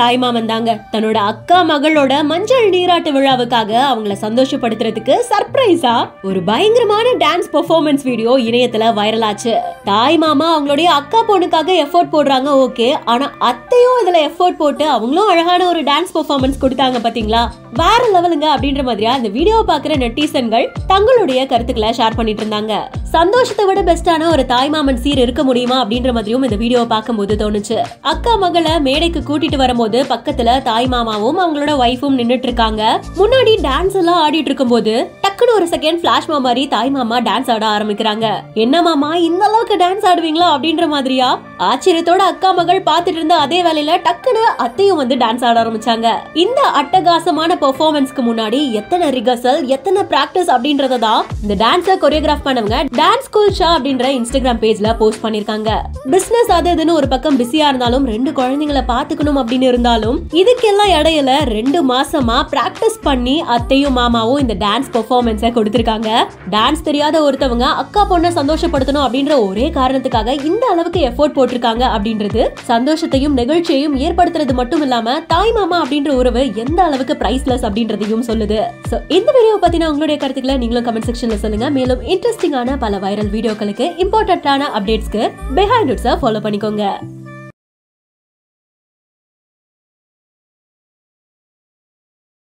தாய்மாமன் தாங்க தன்னோட அக்கா மகளோட மஞ்சள் நீராட்டு விழாவுக்காக அவங்கள சந்தோஷப்படுத்துறதுக்கு சர்ப்ரைஸா ஒரு பயங்கரமான டான்ஸ் பெர்ஃபார்மன்ஸ் வீடியோ இணையத்துல வைரல் ஆச்சு தாய் மாமா அவங்களுடைய அக்கா பொண்ணுக்காக எஃபோர்ட் போடுறாங்க ஓகே ஆனா அத்தையும் இதுல எஃபோர்ட் போட்டு அவங்களும் அழகான ஒரு டான்ஸ் பெர்ஃபார்மன்ஸ் கொடுத்தாங்க பாத்தீங்களா வேற லெவலுங்க அப்படின்ற மாதிரியா இந்த வீடியோவை பாக்குற நெட்டிசன்கள் தங்களுடைய கருத்துக்களை ஷேர் பண்ணிட்டு இருந்தாங்க சந்தோஷத்தை விட பெஸ்டான ஒரு தாய்மாமன் சீர் இருக்க முடியுமா அப்படின்ற மாதிரியும் இந்த வீடியோவை பார்க்கும்போது தோணுச்சு அக்கா மகளை மேடைக்கு கூட்டிட்டு வரும்போது பக்கத்துல தாய் மாமாவும் அவங்களோட ஒய்ஃபும் நின்னுட்டு இருக்காங்க முன்னாடி டான்ஸ் எல்லாம் ஆடிட்டு இருக்கும்போது டக்குன்னு ஒரு செகண்ட் பிளாஷ் மாதிரி தாய் மாமா டான்ஸ் ஆட ஆரம்பிக்கிறாங்க என்ன மாமா இந்த அளவுக்கு டான்ஸ் ஆடுவீங்களா அப்படின்ற மாதிரியா ஆச்சரியத்தோட அக்கா மகள் பார்த்துட்டு இருந்த அதே வேலையில டக்குன்னு அத்தையும் வந்து டான்ஸ் ஆட ஆரம்பிச்சாங்க இந்த அட்டகாசமான பெர்ஃபார்மன்ஸ்க்கு முன்னாடி எத்தனை ரிகர்சல் எத்தனை பிராக்டிஸ் அப்படின்றத தான் இந்த டான்ஸை கொரியோகிராஃப் பண்ணவங்க டான்ஸ் ஸ்கூல் ஷா அப்படின்ற இன்ஸ்டாகிராம் பேஜ்ல போஸ்ட் பண்ணிருக்காங்க பிசினஸ் அது இதுன்னு ஒரு பக்கம் பிஸியா இருந்தாலும் ரெண்டு குழந்தைங்களை பாத்துக்கணும் அப்படின்னு இருந்தாலும் இதுக்கெல்லாம் இடையில ரெண்டு மாசமா பிராக்டிஸ் பண்ணி அத்தையும் மாமாவும் இந்த டான்ஸ் பெர்ஃபார்மன்ஸை கொடுத்திருக்காங்க டான்ஸ் தெரியாத ஒருத்தவங்க அக்கா பொண்ணை சந்தோஷப்படுத்தணும் அப்படின்ற ஒரே காரணத்துக்காக இந்த அளவுக்கு எஃபோர்ட் போட்டிருக்காங்க அப்படின்றது சந்தோஷத்தையும் நெகிழ்ச்சியையும் ஏற்படுத்துறது மட்டும் இல்லாம தாய் மாமா அப்படின்ற உறவு எந்த அளவுக்கு பிரைஸ்லெஸ் அப்படின்றதையும் சொல்லுது சோ இந்த வீடியோ பத்தின உங்களுடைய கருத்துக்களை நீங்களும் கமெண்ட் செக்ஷன்ல சொல்லுங்க மேலும் இன்ட்ரெஸ்டிங்கான பல வைரல் வீடியோக்களுக்கு இம்பார்ட்டன்டான அப்டேட்ஸ்க்கு பிஹைண்ட் ஃபாலோ பண்ணிக்கோங்க